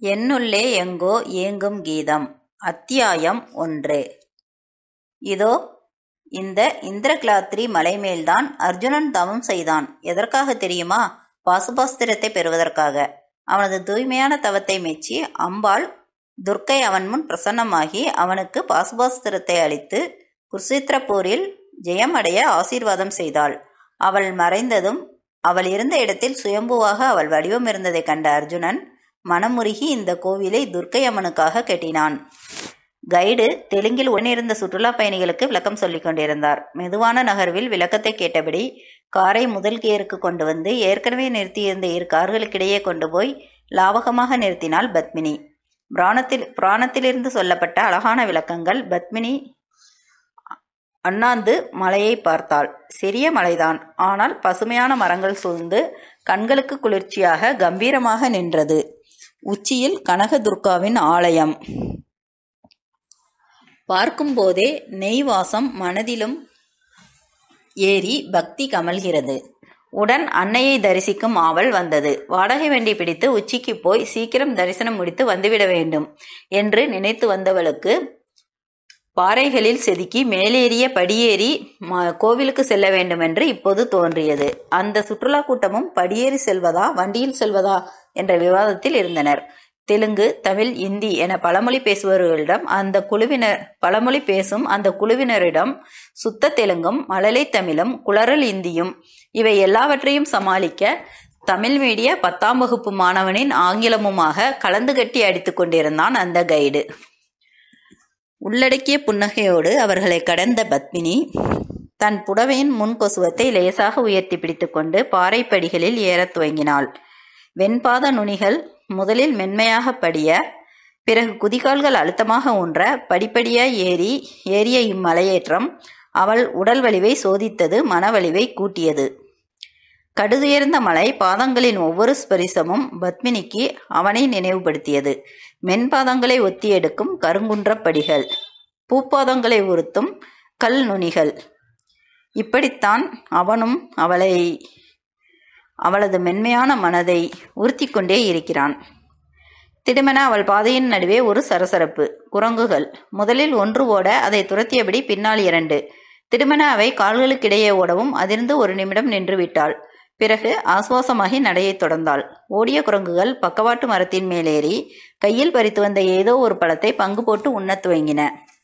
என்னுள்ளே எங்கோ ஏங்கும் கீதம் அத்தியாயம் ஒன்று இதோ இந்த இந்திரகிலாத்ரி மலைமேல்தான் அர்ஜுனன் தவம் செய்தான் எதற்காக தெரியுமா பாசுபாஸ்திரத்தை பெறுவதற்காக அவனது தூய்மையான தவத்தை மெச்சி அம்பாள் துர்க்கை அவன் முன் பிரசன்னமாகி அவனுக்கு பாசுபாஸ்திரத்தை அளித்து குருசித்திரப்பூரில் ஜெயமடைய ஆசீர்வாதம் செய்தாள் அவள் மறைந்ததும் அவள் இருந்த இடத்தில் சுயம்புவாக அவள் வடிவம் இருந்ததைக் கண்ட அர்ஜுனன் மனமுருகி இந்த கோவிலை துர்க்கை அம்மனுக்காக கட்டினான் கைடு தெலுங்கில் உடனிருந்த சுற்றுலா பயணிகளுக்கு விளக்கம் சொல்லிக் கொண்டிருந்தார் மெதுவான நகர்வில் விளக்கத்தை கேட்டபடி காரை முதல் கியருக்கு கொண்டு வந்து ஏற்கனவே நிறுத்தியிருந்த இரு கார்களுக்கிடையே கொண்டு போய் லாவகமாக நிறுத்தினாள் பத்மினி புராணத்தில் புராணத்திலிருந்து சொல்லப்பட்ட அழகான விளக்கங்கள் பத்மினி அண்ணாந்து மலையை பார்த்தாள் சிறிய மலைதான் ஆனால் பசுமையான மரங்கள் சூழ்ந்து கண்களுக்கு குளிர்ச்சியாக கம்பீரமாக நின்றது உச்சியில் கனகதுர்காவின் ஆலயம் பார்க்கும்போதே நெய் வாசம் மனதிலும் ஏறி பக்தி கமல்கிறது உடன் அன்னையை தரிசிக்கும் ஆவல் வந்தது வாடகை வண்டி பிடித்து உச்சிக்கு போய் சீக்கிரம் தரிசனம் முடித்து வந்துவிட வேண்டும் என்று நினைத்து வந்தவளுக்கு பாறைகளில் செதுக்கி மேலேறிய படியேறி கோவிலுக்கு செல்ல வேண்டும் என்று இப்போது தோன்றியது அந்த சுற்றுலா கூட்டமும் படியேறி செல்வதா வண்டியில் செல்வதா என்ற விவாதத்தில் இருந்தனர் தெலுங்கு தமிழ் இந்தி என பழமொழி பேசுபவர்களிடம் அந்த குழுவினர் பழமொழி பேசும் அந்த குழுவினரிடம் சுத்த தெலுங்கும் மழலை தமிழும் குளறல் இந்தியும் இவை எல்லாவற்றையும் சமாளிக்க தமிழ் மீடிய பத்தாம் வகுப்பு மாணவனின் ஆங்கிலமுமாக கலந்து கட்டி அடித்து கொண்டிருந்தான் அந்த கைடு உள்ளடக்கிய புன்னகையோடு அவர்களை கடந்த பத்மினி தன் புடவையின் முன் கொசுவத்தை லேசாக உயர்த்தி பிடித்துக்கொண்டு பாறைப்படிகளில் ஏறத் துவங்கினாள் வெண்பாத நுனிகள் முதலில் மென்மையாக படிய பிறகு குதிகால்கள் அழுத்தமாக ஊன்ற படிப்படியாய் ஏறி ஏறிய இம்மலையேற்றம் அவள் உடல் வலிவை சோதித்தது மனவலிவை கூட்டியது கடுதுயர்ந்த மலை பாதங்களின் ஒவ்வொரு ஸ்பரிசமும் பத்மினிக்கு அவனை நினைவுபடுத்தியது மென்பாதங்களை ஒத்தி எடுக்கும் கருங்குன்ற படிகள் பூப்பாதங்களை உறுத்தும் கல் நுனிகள் இப்படித்தான் அவனும் அவளை அவளது மென்மையான மனதை உறுத்தி கொண்டே இருக்கிறான் திடுமென அவள் பாதையின் நடுவே ஒரு சரசரப்பு குரங்குகள் முதலில் ஒன்று ஓட அதை துரத்தியபடி பின்னால் இரண்டு திடுமென அவை கால்களுக்கிடையே ஓடவும் அதிர்ந்து ஒரு நிமிடம் நின்று விட்டாள் பிறகு ஆசுவாசமாகி நடையை தொடர்ந்தாள் ஓடிய குரங்குகள் பக்கவாட்டு மரத்தின் மேலேறி கையில் பறித்து வந்த ஏதோ ஒரு பழத்தை பங்கு போட்டு உண்ணத் துவங்கின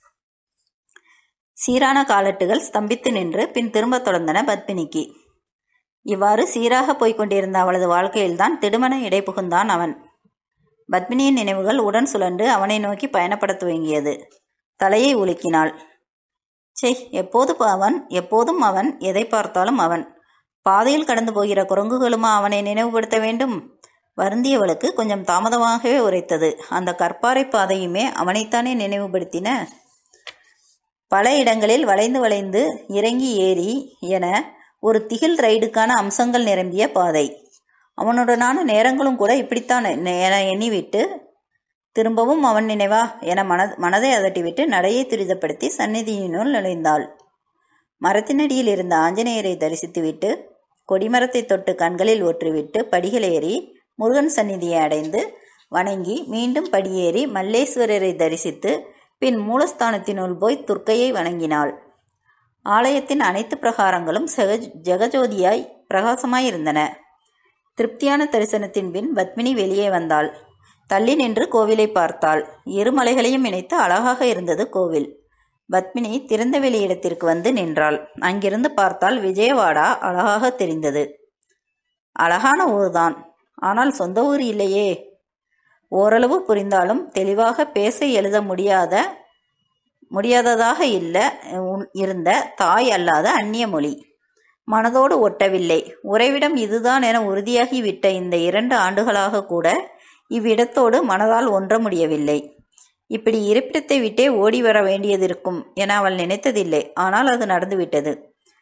சீரான காலட்டுகள் ஸ்தம்பித்து நின்று பின் திரும்ப தொடர்ந்தன பத்மினிக்கு இவ்வாறு சீராக போய்க் கொண்டிருந்த அவளது வாழ்க்கையில்தான் திடுமன இடை புகுந்தான் அவன் பத்மினியின் நினைவுகள் உடன் சுழன்று அவனை நோக்கி பயணப்பட துவங்கியது தலையை உலுக்கினாள் சே எப்போது அவன் எப்போதும் அவன் எதை பார்த்தாலும் அவன் பாதையில் கடந்து போகிற குரங்குகளுமா அவனை நினைவுபடுத்த வேண்டும் வருந்தியவளுக்கு கொஞ்சம் தாமதமாகவே உரைத்தது அந்த கற்பாறை பாதையுமே அவனைத்தானே நினைவுபடுத்தின பல இடங்களில் வளைந்து வளைந்து இறங்கி ஏறி என ஒரு திகில் ரைடுக்கான அம்சங்கள் நிரம்பிய பாதை அவனுடனான நேரங்களும் கூட இப்படித்தான் என எண்ணிவிட்டு திரும்பவும் அவன் நினைவா என மன மனதை அதட்டிவிட்டு நடையை துரிதப்படுத்தி சந்நிதியினுள் நுழைந்தாள் மரத்தினடியில் இருந்த ஆஞ்சநேயரை தரிசித்துவிட்டு கொடிமரத்தை தொட்டு கண்களில் ஒற்றுவிட்டு படிகளேறி முருகன் சந்நிதியை அடைந்து வணங்கி மீண்டும் படியேறி மல்லேஸ்வரரை தரிசித்து பின் மூலஸ்தானத்தினுள் போய் துர்க்கையை வணங்கினாள் ஆலயத்தின் அனைத்து பிரகாரங்களும் செக ஜெகஜோதியாய் பிரகாசமாய் இருந்தன திருப்தியான தரிசனத்தின் பின் பத்மினி வெளியே வந்தாள் தள்ளி நின்று கோவிலை பார்த்தாள் இரு மலைகளையும் இணைத்து அழகாக இருந்தது கோவில் பத்மினி திறந்தவெளி இடத்திற்கு வந்து நின்றாள் அங்கிருந்து பார்த்தால் விஜயவாடா அழகாக தெரிந்தது அழகான ஊர்தான் ஆனால் சொந்த ஊர் இல்லையே ஓரளவு புரிந்தாலும் தெளிவாக பேச எழுத முடியாத முடியாததாக இல்லை இருந்த தாய் அல்லாத அந்நிய மொழி மனதோடு ஒட்டவில்லை உறைவிடம் இதுதான் என உறுதியாகி விட்ட இந்த இரண்டு ஆண்டுகளாக கூட இவ்விடத்தோடு மனதால் ஒன்ற முடியவில்லை இப்படி இருப்பிடத்தை விட்டே ஓடி வர வேண்டியதிருக்கும் என அவள் நினைத்ததில்லை ஆனால் அது நடந்துவிட்டது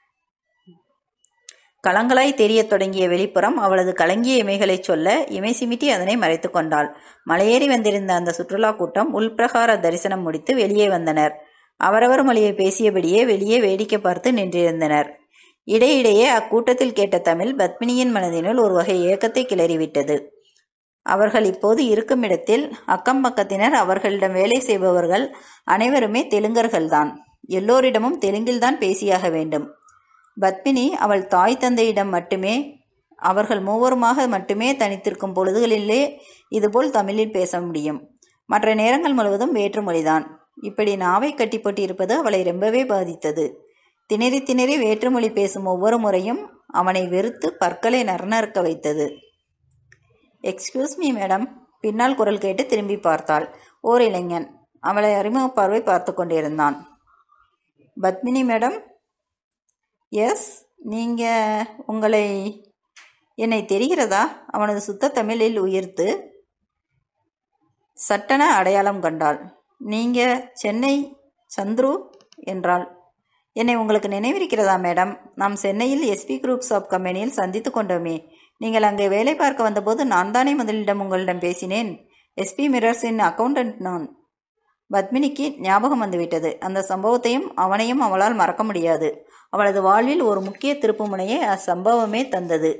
களங்களாய் தெரியத் தொடங்கிய வெளிப்புறம் அவளது கலங்கிய இமைகளைச் சொல்ல இமை சிமிட்டி அதனை மறைத்து கொண்டாள் மலையேறி வந்திருந்த அந்த சுற்றுலா கூட்டம் உள்பிரகார தரிசனம் முடித்து வெளியே வந்தனர் அவரவர் மொழியை பேசியபடியே வெளியே வேடிக்கை பார்த்து நின்றிருந்தனர் இடையிடையே அக்கூட்டத்தில் கேட்ட தமிழ் பத்மினியின் மனதினுள் ஒரு வகை ஏக்கத்தை கிளறிவிட்டது அவர்கள் இப்போது இருக்கும் இடத்தில் அக்கம் பக்கத்தினர் அவர்களிடம் வேலை செய்பவர்கள் அனைவருமே தெலுங்கர்கள்தான் எல்லோரிடமும் தெலுங்கில்தான் பேசியாக வேண்டும் பத்மினி அவள் தாய் தந்தையிடம் மட்டுமே அவர்கள் மூவருமாக மட்டுமே தனித்திருக்கும் பொழுதுகளிலே இதுபோல் தமிழில் பேச முடியும் மற்ற நேரங்கள் முழுவதும் வேற்றுமொழிதான் இப்படி நாவை கட்டி போட்டிருப்பது அவளை ரொம்பவே பாதித்தது திணறி திணறி வேற்றுமொழி பேசும் ஒவ்வொரு முறையும் அவனை வெறுத்து பற்களை நறுநறுக்க வைத்தது எக்ஸ்கியூஸ் மீ மேடம் பின்னால் குரல் கேட்டு திரும்பி பார்த்தாள் ஓர் இளைஞன் அவளை அறிமுக பார்வை பார்த்து கொண்டிருந்தான் பத்மினி மேடம் எஸ் நீங்கள் உங்களை என்னை தெரிகிறதா அவனது சுத்த தமிழில் உயிர்த்து சட்டென அடையாளம் கண்டாள் நீங்கள் சென்னை சந்துரு என்றாள் என்னை உங்களுக்கு நினைவிருக்கிறதா மேடம் நாம் சென்னையில் எஸ்பி குரூப்ஸ் ஆஃப் கம்பெனியில் சந்தித்து கொண்டோமே நீங்கள் அங்கே வேலை பார்க்க வந்தபோது நான் தானே முதலிடம் உங்களிடம் பேசினேன் எஸ்பி மிரர்ஸின் அக்கௌண்டன்ட் நான் பத்மினிக்கு ஞாபகம் வந்துவிட்டது அந்த சம்பவத்தையும் அவனையும் அவளால் மறக்க முடியாது அவளது வாழ்வில் ஒரு முக்கிய திருப்புமுனையை அச்சம்பவமே தந்தது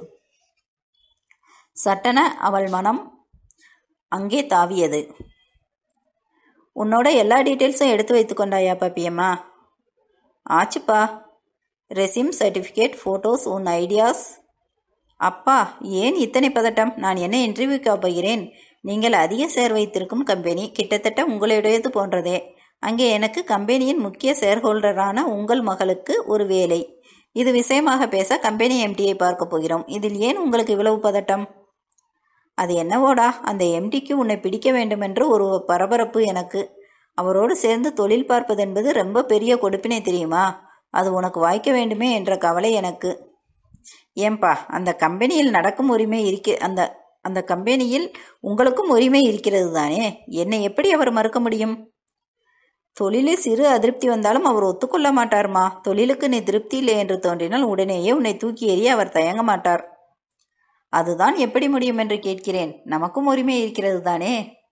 சட்டென அவள் மனம் அங்கே தாவியது உன்னோட எல்லா டீட்டெயில்ஸும் எடுத்து வைத்து கொண்டாயா பாப்பியம்மா ஆச்சுப்பா ரெசிம் சர்டிஃபிகேட் ஃபோட்டோஸ் உன் ஐடியாஸ் அப்பா ஏன் இத்தனை பதட்டம் நான் என்ன இன்டர்வியூக்கு போகிறேன் நீங்கள் அதிக ஷேர் வைத்திருக்கும் கம்பெனி கிட்டத்தட்ட உங்களுடையது போன்றதே அங்கே எனக்கு கம்பெனியின் முக்கிய ஷேர் ஹோல்டரான உங்கள் மகளுக்கு ஒரு வேலை இது விஷயமாக பேச கம்பெனி எம்டியை பார்க்க போகிறோம் இதில் ஏன் உங்களுக்கு இவ்வளவு பதட்டம் அது என்னவோடா அந்த எம்டிக்கு உன்னை பிடிக்க வேண்டுமென்று ஒரு பரபரப்பு எனக்கு அவரோடு சேர்ந்து தொழில் பார்ப்பது என்பது ரொம்ப பெரிய கொடுப்பினை தெரியுமா அது உனக்கு வாய்க்க வேண்டுமே என்ற கவலை எனக்கு ஏன்பா அந்த கம்பெனியில் நடக்கும் உரிமை இருக்க அந்த அந்த கம்பெனியில் உங்களுக்கும் உரிமை இருக்கிறது தானே என்னை எப்படி அவர் மறுக்க முடியும் தொழிலில் சிறு அதிருப்தி வந்தாலும் அவர் ஒத்துக்கொள்ள மாட்டார்மா தொழிலுக்கு நீ திருப்தி இல்லை என்று தோன்றினால் உடனேயே உன்னை தூக்கி எறிய அவர் தயங்க மாட்டார் அதுதான் எப்படி முடியும் என்று கேட்கிறேன் நமக்கும் உரிமை இருக்கிறது தானே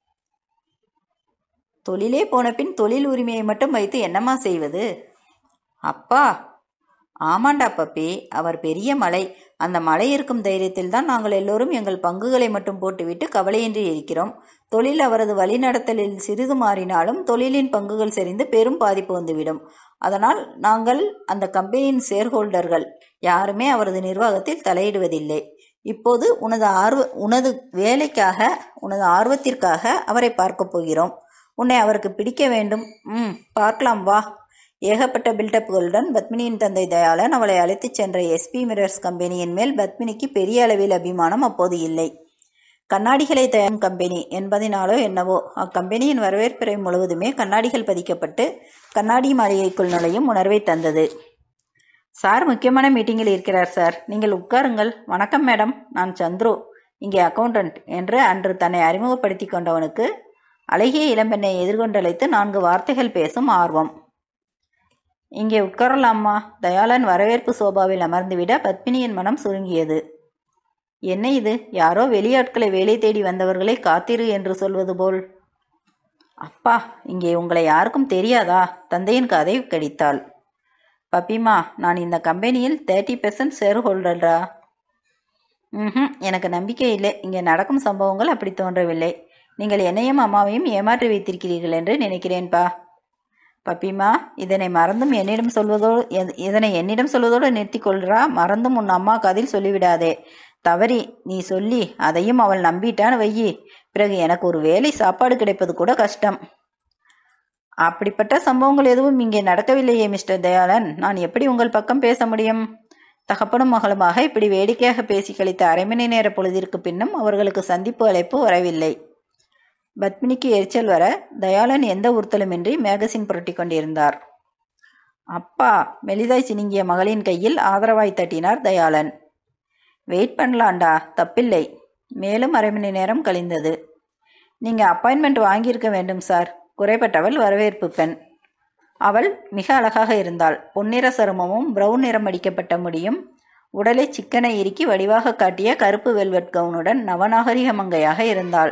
தொழிலே போன பின் தொழில் உரிமையை மட்டும் வைத்து என்னம்மா செய்வது அப்பா ஆமாண்டா பப்பி அவர் பெரிய மலை அந்த மலை இருக்கும் தைரியத்தில் தான் நாங்கள் எல்லோரும் எங்கள் பங்குகளை மட்டும் போட்டுவிட்டு கவலையின்றி இருக்கிறோம் தொழில் அவரது வழிநடத்தலில் சிறிது மாறினாலும் தொழிலின் பங்குகள் செறிந்து பெரும் பாதிப்பு வந்துவிடும் அதனால் நாங்கள் அந்த கம்பெனியின் ஷேர்ஹோல்டர்கள் யாருமே அவரது நிர்வாகத்தில் தலையிடுவதில்லை இப்போது உனது ஆர்வ உனது வேலைக்காக உனது ஆர்வத்திற்காக அவரை பார்க்கப் போகிறோம் உன்னை அவருக்கு பிடிக்க வேண்டும் ம் பார்க்கலாம் வா ஏகப்பட்ட பில்டப்புகளுடன் பத்மினியின் தந்தை தயாளன் அவளை அழைத்துச் சென்ற எஸ்பி மிரர்ஸ் கம்பெனியின் மேல் பத்மினிக்கு பெரிய அளவில் அபிமானம் அப்போது இல்லை கண்ணாடிகளை தயாரிக்கும் கம்பெனி என்பதினாலோ என்னவோ அக்கம்பெனியின் வரவேற்புரை முழுவதுமே கண்ணாடிகள் பதிக்கப்பட்டு கண்ணாடி மாளிகைக்குள் நுழையும் உணர்வை தந்தது சார் முக்கியமான மீட்டிங்கில் இருக்கிறார் சார் நீங்கள் உட்காருங்கள் வணக்கம் மேடம் நான் சந்துரு இங்கே அக்கௌண்டன்ட் என்று அன்று தன்னை அறிமுகப்படுத்தி கொண்டவனுக்கு அழகிய இளம்பெண்ணை எதிர்கொண்டழைத்து நான்கு வார்த்தைகள் பேசும் ஆர்வம் இங்கே உட்காரலாமா தயாளன் வரவேற்பு சோபாவில் அமர்ந்துவிட பத்மினியின் மனம் சுருங்கியது என்ன இது யாரோ வெளியாட்களை வேலை தேடி வந்தவர்களை காத்திரு என்று சொல்வது போல் அப்பா இங்கே உங்களை யாருக்கும் தெரியாதா தந்தையின் கதை கடித்தாள் பப்பிமா நான் இந்த கம்பெனியில் தேர்ட்டி பெர்சன்ட் ஷேர் ஹோல்டரா ம் எனக்கு நம்பிக்கை இல்லை இங்கே நடக்கும் சம்பவங்கள் அப்படி தோன்றவில்லை நீங்கள் என்னையும் அம்மாவையும் ஏமாற்றி வைத்திருக்கிறீர்கள் என்று நினைக்கிறேன்பா பப்பிமா இதனை மறந்தும் என்னிடம் சொல்வதோடு எ- இதனை என்னிடம் சொல்வதோடு நிறுத்திக் கொள்றா மறந்தும் உன் அம்மா கதில் சொல்லிவிடாதே தவறி நீ சொல்லி அதையும் அவள் நம்பிட்டான்னு வையி பிறகு எனக்கு ஒரு வேலை சாப்பாடு கிடைப்பது கூட கஷ்டம் அப்படிப்பட்ட சம்பவங்கள் எதுவும் இங்கே நடக்கவில்லையே மிஸ்டர் தயாளன் நான் எப்படி உங்கள் பக்கம் பேச முடியும் தகப்பனும் மகளுமாக இப்படி வேடிக்கையாக பேசி கழித்த அரை மணி நேர பொழுதிற்கு பின்னும் அவர்களுக்கு சந்திப்பு அழைப்பு வரவில்லை பத்மினிக்கு எரிச்சல் வர தயாளன் எந்த உறுத்தலுமின்றி மேகசின் புரட்டி கொண்டிருந்தார் அப்பா மெலிதாய் சினுங்கிய மகளின் கையில் ஆதரவாய் தட்டினார் தயாளன் வெயிட் பண்ணலாண்டா தப்பில்லை மேலும் அரை மணி நேரம் கழிந்தது நீங்க அப்பாயின்மெண்ட் வாங்கியிருக்க வேண்டும் சார் குறைபட்டவள் வரவேற்பு பெண் அவள் மிக அழகாக இருந்தாள் பொன்னிற சருமமும் பிரவுன் நிறம் அடிக்கப்பட்ட முடியும் உடலை சிக்கனை இறுக்கி வடிவாக காட்டிய கருப்பு வெல்வெட் கவுனுடன் நவநாகரிக மங்கையாக இருந்தாள்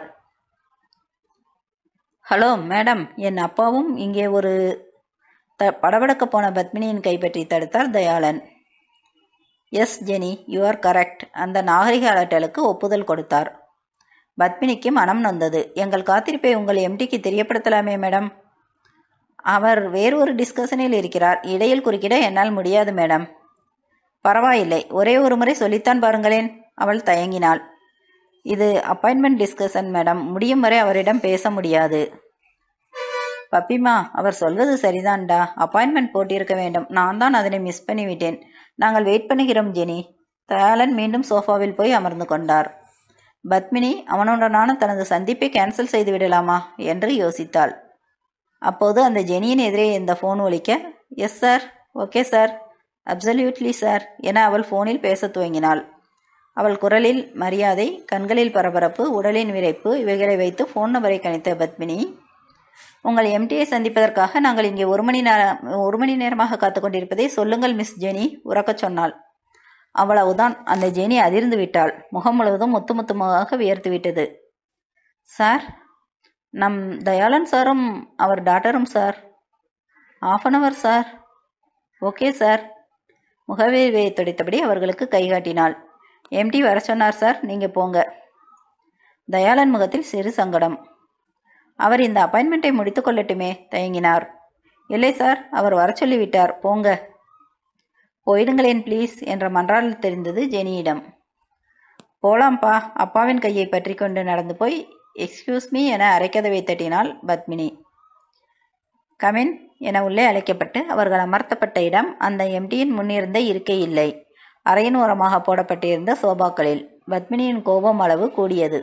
ஹலோ மேடம் என் அப்பாவும் இங்கே ஒரு த படபடக்க போன பத்மினியின் கைப்பற்றி தடுத்தார் Dayalan yes Jenny you are correct அந்த நாகரிக அலட்டலுக்கு ஒப்புதல் கொடுத்தார் பத்மினிக்கு மனம் நொந்தது எங்கள் காத்திருப்பை உங்கள் எம்டிக்கு தெரியப்படுத்தலாமே மேடம் அவர் வேறு ஒரு டிஸ்கஷனில் இருக்கிறார் இடையில் குறுக்கிட என்னால் முடியாது மேடம் பரவாயில்லை ஒரே ஒரு முறை சொல்லித்தான் பாருங்களேன் அவள் தயங்கினாள் இது அப்பாயின்மெண்ட் டிஸ்கஷன் மேடம் முடியும் வரை அவரிடம் பேச முடியாது பப்பிமா அவர் சொல்வது சரிதான்டா அப்பாயின்மெண்ட் போட்டிருக்க வேண்டும் நான் தான் அதனை மிஸ் பண்ணிவிட்டேன் நாங்கள் வெயிட் பண்ணுகிறோம் ஜெனி தயாளன் மீண்டும் சோஃபாவில் போய் அமர்ந்து கொண்டார் பத்மினி அவனுடனான தனது சந்திப்பை கேன்சல் செய்து விடலாமா என்று யோசித்தாள் அப்போது அந்த ஜெனியின் எதிரே இந்த ஃபோன் ஒலிக்க yes sir okay sir absolutely sir என அவள் ஃபோனில் பேசத் துவங்கினாள் அவள் குரலில் மரியாதை கண்களில் பரபரப்பு உடலின் விரைப்பு இவைகளை வைத்து ஃபோன் நம்பரை கணித்த பத்மினி உங்கள் எம்டியை சந்திப்பதற்காக நாங்கள் இங்கே ஒரு மணி நேரம் ஒரு மணி நேரமாக காத்து கொண்டிருப்பதை சொல்லுங்கள் மிஸ் ஜெனி உறக்கச் சொன்னாள் அவ்வளவுதான் அந்த ஜெனி அதிர்ந்து விட்டாள் முகம் முழுவதும் முத்து முத்துமாக வியர்த்து விட்டது சார் நம் தயாளன் சாரும் அவர் டாட்டரும் சார் ஆஃப் அன் அவர் சார் ஓகே சார் முகவேர்வையை துடைத்தபடி அவர்களுக்கு கை காட்டினாள் எம்டி வர சொன்னார் சார் நீங்கள் போங்க தயாளன் முகத்தில் சிறு சங்கடம் அவர் இந்த அப்பாயின்மெண்ட்டை முடித்துக் கொள்ளட்டுமே தயங்கினார் இல்லை சார் அவர் வர சொல்லிவிட்டார் போங்க போயிடுங்களேன் ப்ளீஸ் என்ற மன்றால் தெரிந்தது ஜெனியிடம் போலாம்ப்பா அப்பாவின் கையை பற்றி கொண்டு நடந்து போய் எக்ஸ்கியூஸ் மீ என அரைக்கதவை தட்டினாள் பத்மினி கமின் என உள்ளே அழைக்கப்பட்டு அவர்கள் அமர்த்தப்பட்ட இடம் அந்த எம்டியின் முன்னிருந்த இருக்கை இல்லை அறையின் ஓரமாக போடப்பட்டிருந்த சோபாக்களில் பத்மினியின் கோபம் அளவு கூடியது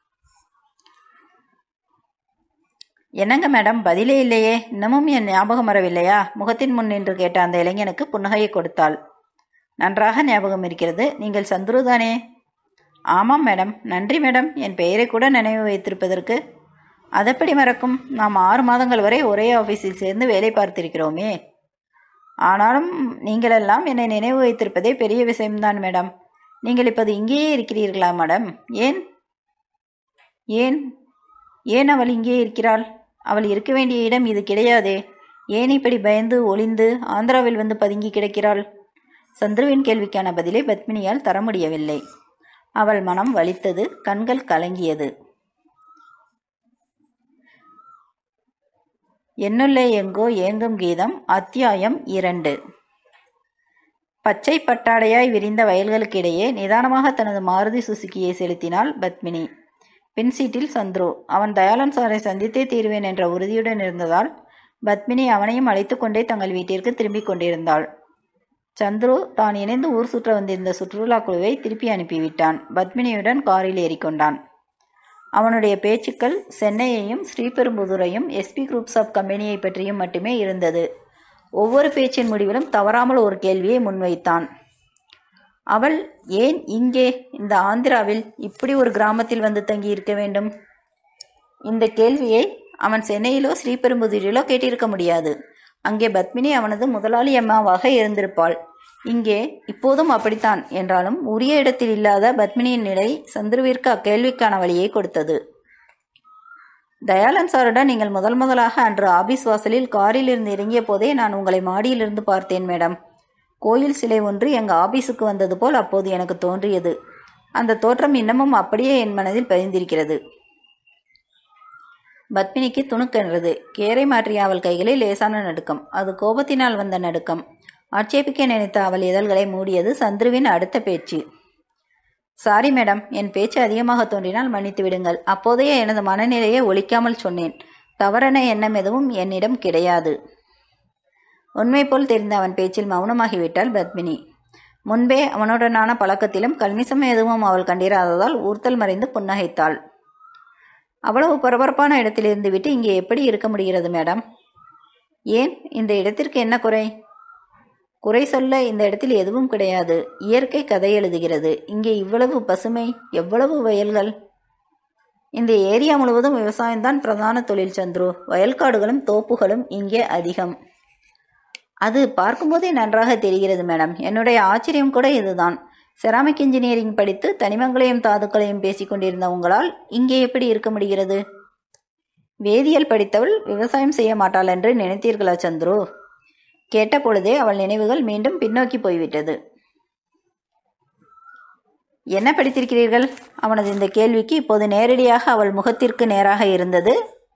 என்னங்க மேடம் பதிலே இல்லையே இன்னமும் என் ஞாபகம் வரவில்லையா முகத்தின் முன் நின்று கேட்ட அந்த இளைஞனுக்கு புன்னகையை கொடுத்தாள் நன்றாக ஞாபகம் இருக்கிறது நீங்கள் சந்துரு தானே ஆமாம் மேடம் நன்றி மேடம் என் பெயரை கூட நினைவு வைத்திருப்பதற்கு அதப்படி மறக்கும் நாம் ஆறு மாதங்கள் வரை ஒரே ஆஃபீஸில் சேர்ந்து வேலை பார்த்திருக்கிறோமே ஆனாலும் நீங்களெல்லாம் என்னை நினைவு வைத்திருப்பதே பெரிய விஷயம்தான் மேடம் நீங்கள் இப்போது இங்கேயே இருக்கிறீர்களா மேடம் ஏன் ஏன் ஏன் அவள் இங்கே இருக்கிறாள் அவள் இருக்க வேண்டிய இடம் இது கிடையாதே ஏன் இப்படி பயந்து ஒளிந்து ஆந்திராவில் வந்து பதுங்கி கிடக்கிறாள் சந்துருவின் கேள்விக்கான பதிலை பத்மினியால் தர முடியவில்லை அவள் மனம் வலித்தது கண்கள் கலங்கியது என்னுள்ளே எங்கோ ஏங்கும் கீதம் அத்தியாயம் இரண்டு பச்சை பட்டாடையாய் விரிந்த வயல்களுக்கிடையே நிதானமாக தனது மாருதி சுசுக்கியை செலுத்தினாள் பத்மினி பின் சீட்டில் சந்துரு அவன் தயாளன் சாரை சந்தித்தே தீர்வேன் என்ற உறுதியுடன் இருந்ததால் பத்மினி அவனையும் அழைத்து கொண்டே தங்கள் வீட்டிற்கு திரும்பிக் கொண்டிருந்தாள் சந்துரு தான் இணைந்து ஊர் சுற்ற வந்திருந்த சுற்றுலா குழுவை திருப்பி அனுப்பிவிட்டான் பத்மினியுடன் காரில் ஏறிக்கொண்டான் அவனுடைய பேச்சுக்கள் சென்னையையும் ஸ்ரீபெரும்புதூரையும் எஸ்பி குரூப்ஸ் ஆஃப் கம்பெனியை பற்றியும் மட்டுமே இருந்தது ஒவ்வொரு பேச்சின் முடிவிலும் தவறாமல் ஒரு கேள்வியை முன்வைத்தான் அவள் ஏன் இங்கே இந்த ஆந்திராவில் இப்படி ஒரு கிராமத்தில் வந்து தங்கி இருக்க வேண்டும் இந்த கேள்வியை அவன் சென்னையிலோ ஸ்ரீபெரும்புதூரிலோ கேட்டிருக்க முடியாது அங்கே பத்மினி அவனது முதலாளி அம்மாவாக இருந்திருப்பாள் இங்கே இப்போதும் அப்படித்தான் என்றாலும் உரிய இடத்தில் இல்லாத பத்மினியின் நிலை சந்துருவிற்கு அக்கேள்விக்கான வழியை கொடுத்தது தயாளன் சாருடன் நீங்கள் முதல் முதலாக அன்று ஆபீஸ் வாசலில் காரில் இருந்து இறங்கிய போதே நான் உங்களை மாடியிலிருந்து பார்த்தேன் மேடம் கோயில் சிலை ஒன்று எங்கள் ஆபீஸுக்கு வந்தது போல் அப்போது எனக்கு தோன்றியது அந்த தோற்றம் இன்னமும் அப்படியே என் மனதில் பதிந்திருக்கிறது பத்மினிக்கு துணுக்கென்றது கேரை மாற்றிய அவள் கைகளில் லேசான நடுக்கம் அது கோபத்தினால் வந்த நடுக்கம் ஆட்சேபிக்க நினைத்த அவள் இதழ்களை மூடியது சந்துருவின் அடுத்த பேச்சு சாரி மேடம் என் பேச்சு அதிகமாக தோன்றினால் மன்னித்து விடுங்கள் அப்போதைய எனது மனநிலையை ஒழிக்காமல் சொன்னேன் தவறான எண்ணம் எதுவும் என்னிடம் கிடையாது உண்மை போல் தெரிந்த அவன் பேச்சில் மௌனமாகிவிட்டாள் பத்மினி முன்பே அவனுடனான பழக்கத்திலும் கல்மிசம் எதுவும் அவள் கண்டிராததால் ஊர்த்தல் மறைந்து புன்னகைத்தாள் அவ்வளவு பரபரப்பான இடத்திலிருந்து விட்டு இங்கே எப்படி இருக்க முடிகிறது மேடம் ஏன் இந்த இடத்திற்கு என்ன குறை குறை சொல்ல இந்த இடத்தில் எதுவும் கிடையாது இயற்கை கதை எழுதுகிறது இங்கே இவ்வளவு பசுமை எவ்வளவு வயல்கள் இந்த ஏரியா முழுவதும் விவசாயம்தான் பிரதான தொழில் சந்துரு வயல்காடுகளும் தோப்புகளும் இங்கே அதிகம் அது பார்க்கும்போதே நன்றாக தெரிகிறது மேடம் என்னுடைய ஆச்சரியம் கூட இதுதான் செராமிக் இன்ஜினியரிங் படித்து தனிமங்களையும் தாதுக்களையும் பேசிக்கொண்டிருந்த உங்களால் இங்கே எப்படி இருக்க முடிகிறது வேதியியல் படித்தவள் விவசாயம் செய்ய மாட்டாள் என்று நினைத்தீர்களா சந்துரு கேட்ட பொழுதே அவள் நினைவுகள் மீண்டும் பின்னோக்கி போய்விட்டது என்ன படித்திருக்கிறீர்கள் அவனது இந்த கேள்விக்கு இப்போது நேரடியாக அவள் முகத்திற்கு நேராக இருந்தது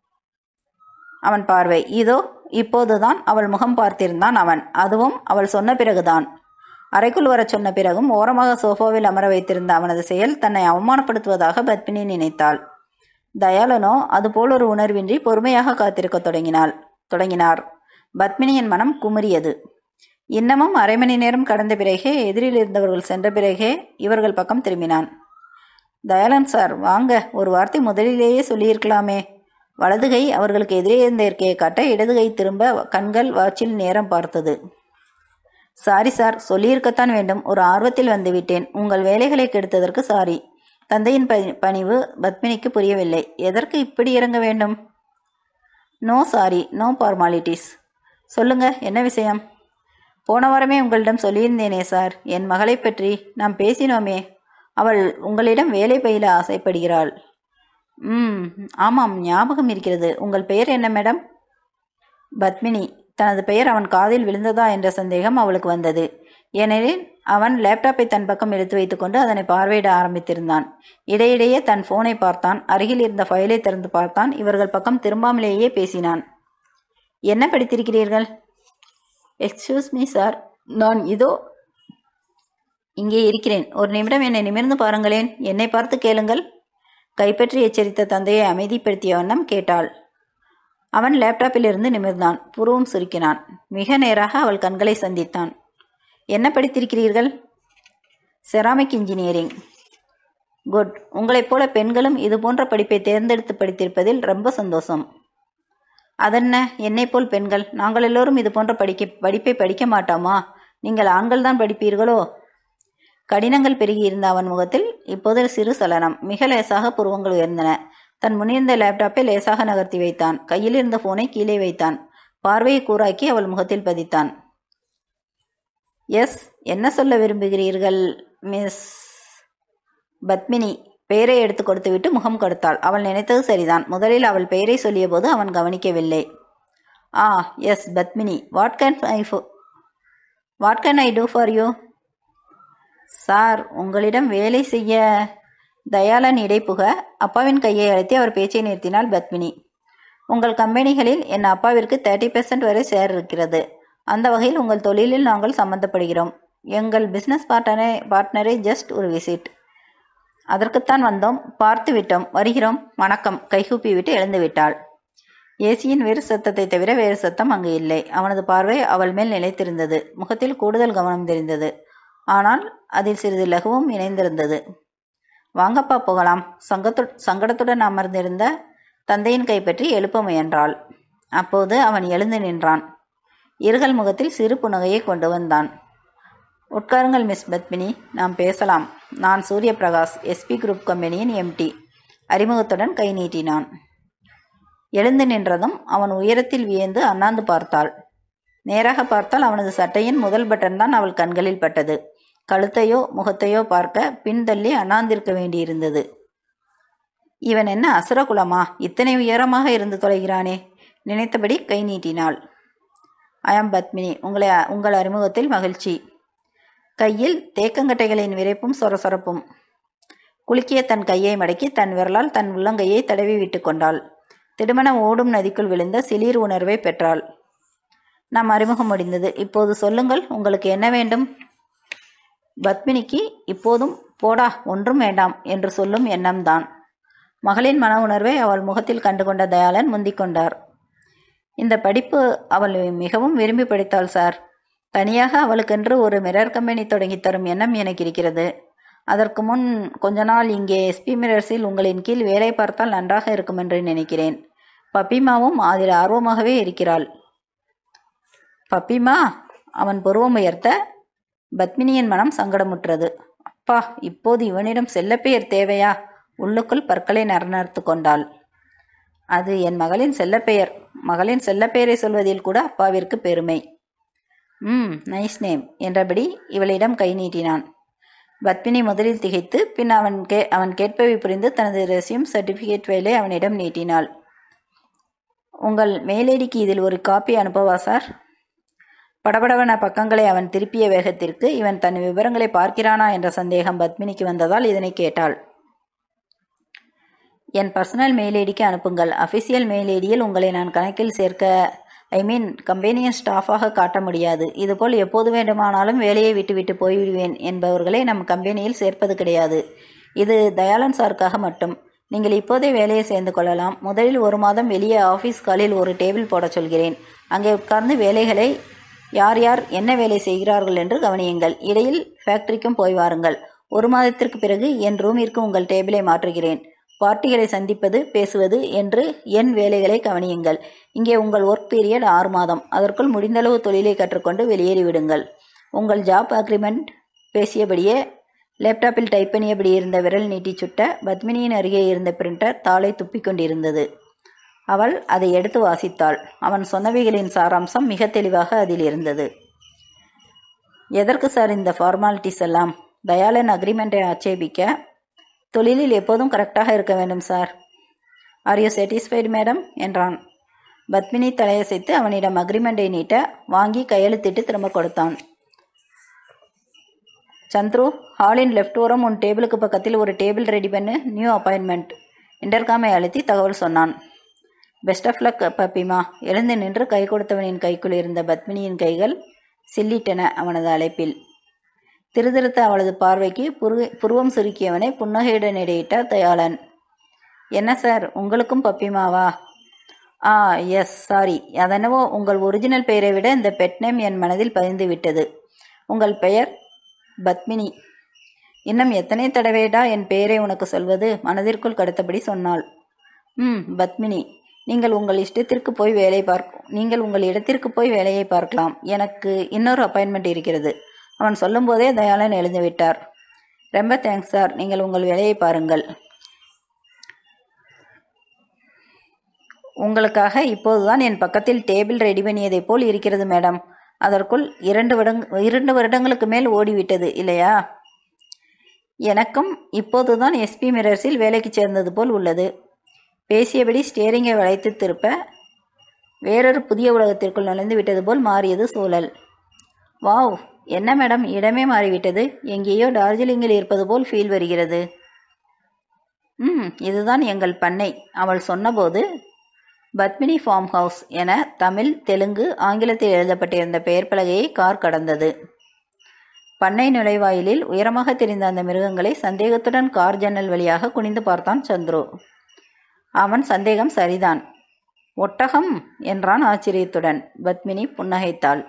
அவன் பார்வை இதோ இப்போதுதான் அவள் முகம் பார்த்திருந்தான் அவன் அதுவும் அவள் சொன்ன பிறகுதான் அறைக்குள் வரச் சொன்ன பிறகும் ஓரமாக சோஃபாவில் அமர வைத்திருந்த அவனது செயல் தன்னை அவமானப்படுத்துவதாக பத்மினி நினைத்தாள் தயாளனோ அதுபோல் ஒரு உணர்வின்றி பொறுமையாக காத்திருக்கத் தொடங்கினாள் தொடங்கினார் பத்மினியின் மனம் குமுறியது இன்னமும் அரை மணி நேரம் கடந்த பிறகே எதிரில் இருந்தவர்கள் சென்ற பிறகே இவர்கள் பக்கம் திரும்பினான் தயாளன் சார் வாங்க ஒரு வார்த்தை முதலிலேயே சொல்லியிருக்கலாமே வலதுகை அவர்களுக்கு எதிரே இருந்த இருக்கையை காட்ட இடதுகை திரும்ப கண்கள் வாச்சில் நேரம் பார்த்தது சாரி சார் சொல்லியிருக்கத்தான் வேண்டும் ஒரு ஆர்வத்தில் வந்துவிட்டேன் உங்கள் வேலைகளை கெடுத்ததற்கு சாரி தந்தையின் ப பணிவு பத்மினிக்கு புரியவில்லை எதற்கு இப்படி இறங்க வேண்டும் நோ சாரி நோ ஃபார்மாலிட்டிஸ் சொல்லுங்க என்ன விஷயம் போன வாரமே உங்களிடம் சொல்லியிருந்தேனே சார் என் மகளை பற்றி நாம் பேசினோமே அவள் உங்களிடம் வேலை பயில ஆசைப்படுகிறாள் ம் ஆமாம் ஞாபகம் இருக்கிறது உங்கள் பெயர் என்ன மேடம் பத்மினி தனது பெயர் அவன் காதில் விழுந்ததா என்ற சந்தேகம் அவளுக்கு வந்தது ஏனெனில் அவன் லேப்டாப்பை தன் பக்கம் எடுத்து வைத்துக்கொண்டு அதனை பார்வையிட ஆரம்பித்திருந்தான் இடையிடையே தன் போனை பார்த்தான் அருகில் இருந்த ஃபைலை திறந்து பார்த்தான் இவர்கள் பக்கம் திரும்பாமலேயே பேசினான் என்ன படித்திருக்கிறீர்கள் எக்ஸ்கியூஸ் மீ சார் நான் இதோ இங்கே இருக்கிறேன் ஒரு நிமிடம் என்னை நிமிர்ந்து பாருங்களேன் என்னை பார்த்து கேளுங்கள் கைப்பற்றி எச்சரித்த தந்தையை அமைதிப்படுத்திய வண்ணம் கேட்டாள் அவன் லேப்டாப்பிலிருந்து நிமிர்ந்தான் புருவம் சுருக்கினான் மிக நேராக அவள் கண்களை சந்தித்தான் என்ன படித்திருக்கிறீர்கள் செராமிக் இன்ஜினியரிங் குட் உங்களைப் போல பெண்களும் இது போன்ற படிப்பை தேர்ந்தெடுத்து படித்திருப்பதில் ரொம்ப சந்தோஷம் அதென்ன என்னைப் போல் பெண்கள் நாங்கள் எல்லோரும் இது போன்ற படிக்க படிப்பை படிக்க மாட்டோமா நீங்கள் ஆண்கள் தான் படிப்பீர்களோ கடினங்கள் பெருகியிருந்த அவன் முகத்தில் இப்போது சிறு சலனம் மிக லேசாக புருவங்கள் உயர்ந்தன தன் முன்னிருந்த லேப்டாப்பை லேசாக நகர்த்தி வைத்தான் கையில் இருந்த போனை கீழே வைத்தான் பார்வையை கூராக்கி அவள் முகத்தில் பதித்தான் எஸ் என்ன சொல்ல விரும்புகிறீர்கள் மிஸ் பத்மினி பெயரை எடுத்து கொடுத்துவிட்டு முகம் கொடுத்தாள் அவள் நினைத்தது சரிதான் முதலில் அவள் பெயரை சொல்லியபோது அவன் கவனிக்கவில்லை ah yes Padmini what can I what can I do for you sir உங்களிடம் வேலை செய்ய தயாளன் இடைப்புக அப்பாவின் கையை அழுத்தி அவர் பேச்சை நிறுத்தினாள் பத்மினி உங்கள் கம்பெனிகளில் என் அப்பாவிற்கு தேர்ட்டி பெர்சன்ட் வரை ஷேர் இருக்கிறது அந்த வகையில் உங்கள் தொழிலில் நாங்கள் சம்பந்தப்படுகிறோம் எங்கள் பிஸ்னஸ் பார்ட்னரை பார்ட்னரை ஜஸ்ட் ஒரு விசிட் அதற்குத்தான் வந்தோம் பார்த்து விட்டோம் வருகிறோம் வணக்கம் கைகூப்பி விட்டு எழுந்து விட்டாள் ஏசியின் வேறு சத்தத்தை தவிர வேறு சத்தம் அங்கு இல்லை அவனது பார்வை அவள் மேல் நிலைத்திருந்தது முகத்தில் கூடுதல் கவனம் தெரிந்தது ஆனால் அதில் சிறிது லகுவும் இணைந்திருந்தது வாங்கப்பா போகலாம் சங்கத்து சங்கடத்துடன் அமர்ந்திருந்த தந்தையின் கைப்பற்றி எழுப்ப முயன்றாள் அப்போது அவன் எழுந்து நின்றான் இருகல் முகத்தில் சிறு புன்னகையை கொண்டு வந்தான் உட்காருங்கள் மிஸ் பத்மினி நாம் பேசலாம் நான் சூரிய பிரகாஷ் எஸ்பி குரூப் கம்பெனியின் எம்டி அறிமுகத்துடன் கை நீட்டினான் எழுந்து நின்றதும் அவன் உயரத்தில் வியந்து அண்ணாந்து பார்த்தாள் நேராக பார்த்தால் அவனது சட்டையின் முதல் பட்டன் தான் அவள் கண்களில் பட்டது கழுத்தையோ முகத்தையோ பார்க்க பின்தள்ளி அண்ணாந்திருக்க வேண்டியிருந்தது இவன் என்ன அசுரகுலமா இத்தனை உயரமாக இருந்து தொலைகிறானே நினைத்தபடி கை நீட்டினாள் அயம் பத்மினி உங்களை உங்கள் அறிமுகத்தில் மகிழ்ச்சி கையில் தேக்கங்கட்டைகளின் விரைப்பும் சொரசொரப்பும் குலுக்கிய தன் கையை மடக்கி தன் விரலால் தன் உள்ளங்கையை தடவி விட்டு கொண்டாள் திடுமணம் ஓடும் நதிக்குள் விழுந்த சிலீர் உணர்வை பெற்றாள் நாம் அறிமுகம் முடிந்தது இப்போது சொல்லுங்கள் உங்களுக்கு என்ன வேண்டும் பத்மினிக்கு இப்போதும் போடா ஒன்றும் வேண்டாம் என்று சொல்லும் எண்ணம்தான் மகளின் மன உணர்வை அவள் முகத்தில் கண்டுகொண்ட தயாளன் முந்திக் கொண்டார் இந்த படிப்பு அவள் மிகவும் விரும்பி படித்தாள் சார் தனியாக அவளுக்கென்று ஒரு மிரர் கம்பெனி தொடங்கி தரும் எண்ணம் எனக்கு இருக்கிறது அதற்கு முன் கொஞ்ச நாள் இங்கே எஸ்பி மிரர்ஸில் உங்களின் கீழ் வேலை பார்த்தால் நன்றாக இருக்கும் என்று நினைக்கிறேன் பப்பிமாவும் அதில் ஆர்வமாகவே இருக்கிறாள் பப்பிமா அவன் புருவம் உயர்த்த பத்மினியின் மனம் சங்கடமுற்றது அப்பா இப்போது இவனிடம் செல்லப்பெயர் தேவையா உள்ளுக்குள் பற்களை நரநறுத்து கொண்டாள் அது என் மகளின் செல்லப்பெயர் மகளின் செல்லப்பெயரை சொல்வதில் கூட அப்பாவிற்கு பெருமை ம் நைஸ் நேம் என்றபடி இவளிடம் கை நீட்டினான் பத்மினி முதலில் திகைத்து பின் அவன் கே அவன் கேட்பவை புரிந்து தனது ரெசியூம் சர்டிஃபிகேட் ஃபைலை அவனிடம் நீட்டினாள் உங்கள் மேலேடிக்கு இதில் ஒரு காப்பி அனுப்பவா சார் படபடவன பக்கங்களை அவன் திருப்பிய வேகத்திற்கு இவன் தன் விவரங்களை பார்க்கிறானா என்ற சந்தேகம் பத்மினிக்கு வந்ததால் இதனை கேட்டாள் என் பர்சனல் மெயில் ஐடிக்கு அனுப்புங்கள் அஃபிஷியல் மெயில் ஐடியில் உங்களை நான் கணக்கில் சேர்க்க ஐ மீன் கம்பெனியின் ஸ்டாஃபாக காட்ட முடியாது இதுபோல் எப்போது வேண்டுமானாலும் வேலையை விட்டுவிட்டு போய்விடுவேன் என்பவர்களை நம் கம்பெனியில் சேர்ப்பது கிடையாது இது தயாளன் சாருக்காக மட்டும் நீங்கள் இப்போதே வேலையை சேர்ந்து கொள்ளலாம் முதலில் ஒரு மாதம் வெளியே ஆஃபீஸ் காலில் ஒரு டேபிள் போடச் சொல்கிறேன் அங்கே உட்கார்ந்து வேலைகளை யார் யார் என்ன வேலை செய்கிறார்கள் என்று கவனியுங்கள் இடையில் ஃபேக்டரிக்கும் போய் வாருங்கள் ஒரு மாதத்திற்கு பிறகு என் ரூமிற்கு உங்கள் டேபிளை மாற்றுகிறேன் பார்ட்டிகளை சந்திப்பது பேசுவது என்று என் வேலைகளை கவனியுங்கள் இங்கே உங்கள் ஒர்க் பீரியட் ஆறு மாதம் அதற்குள் முடிந்தளவு தொழிலை கற்றுக்கொண்டு வெளியேறி விடுங்கள் உங்கள் ஜாப் அக்ரிமெண்ட் பேசியபடியே லேப்டாப்பில் டைப் பண்ணியபடி இருந்த விரல் நீட்டி சுட்ட பத்மினியின் அருகே இருந்த பிரிண்டர் தாளை துப்பிக் கொண்டிருந்தது அவள் அதை எடுத்து வாசித்தாள் அவன் சொன்னவைகளின் சாராம்சம் மிக தெளிவாக அதில் இருந்தது எதற்கு சார் இந்த ஃபார்மாலிட்டிஸ் எல்லாம் தயாளன் அக்ரிமெண்ட்டை ஆட்சேபிக்க தொழிலில் எப்போதும் கரெக்டாக இருக்க வேண்டும் sir are you satisfied madam என்றான் பத்மினி தலையசைத்து அவனிடம் அக்ரிமெண்ட்டை நீட்ட வாங்கி கையெழுத்திட்டு திரும்ப கொடுத்தான் சந்துரு ஹாலின் லெஃப்ட் ஓரம் உன் டேபிளுக்கு பக்கத்தில் ஒரு டேபிள் ரெடி பண்ணு நியூ அப்பாயின்மெண்ட் இன்டர்காமை அழுத்தி தகவல் சொன்னான் பெஸ்ட் ஆஃப் லக் பப்பிமா எழுந்து நின்று கை கொடுத்தவனின் கைக்குள் இருந்த பத்மினியின் கைகள் சில்லிட்டன அவனது அழைப்பில் திருதிருத்த அவளது பார்வைக்கு புரு புருவம் சுருக்கியவனை புன்னகையுடன் இடையிட்டார் தயாளன் என்ன சார் உங்களுக்கும் பப்பிமாவா ஆ எஸ் சாரி அதென்னவோ உங்கள் ஒரிஜினல் பெயரை விட இந்த பெட் நேம் என் மனதில் பதிந்து விட்டது உங்கள் பெயர் பத்மினி இன்னும் எத்தனை தடவைடா என் பெயரை உனக்கு சொல்வது மனதிற்குள் கடத்தபடி சொன்னாள் ம் பத்மினி நீங்கள் உங்கள் இஷ்டத்திற்கு போய் வேலை பார்க்க நீங்கள் உங்கள் இடத்திற்கு போய் வேலையை பார்க்கலாம் எனக்கு இன்னொரு அப்பாயின்மெண்ட் இருக்கிறது அவன் சொல்லும்போதே தயாளன் எழுந்து விட்டார் ரொம்ப தேங்க்ஸ் சார் நீங்கள் உங்கள் வேலையை பாருங்கள் உங்களுக்காக இப்போதுதான் என் பக்கத்தில் டேபிள் ரெடி பண்ணியதைப் போல் இருக்கிறது மேடம் அதற்குள் இரண்டு வருடங் இரண்டு வருடங்களுக்கு மேல் ஓடிவிட்டது இல்லையா எனக்கும் இப்போதுதான் எஸ்பி மிரர்ஸில் வேலைக்கு சேர்ந்தது போல் உள்ளது பேசியபடி ஸ்டியரிங்கை வளைத்து திருப்ப வேறொரு புதிய உலகத்திற்குள் நுழைந்து விட்டது போல் மாறியது சூழல் வாவ் என்ன மேடம் இடமே மாறிவிட்டது எங்கேயோ டார்ஜிலிங்கில் இருப்பது போல் ஃபீல் வருகிறது ம் இதுதான் எங்கள் பண்ணை அவள் சொன்னபோது பத்மினி ஃபார்ம் ஹவுஸ் என தமிழ் தெலுங்கு ஆங்கிலத்தில் எழுதப்பட்டிருந்த பெயர் பலகையை கார் கடந்தது பண்ணை நுழைவாயிலில் உயரமாக தெரிந்த அந்த மிருகங்களை சந்தேகத்துடன் கார் ஜன்னல் வழியாக குனிந்து பார்த்தான் சந்துரு அவன் சந்தேகம் சரிதான் ஒட்டகம் என்றான் ஆச்சரியத்துடன் பத்மினி புன்னகைத்தாள்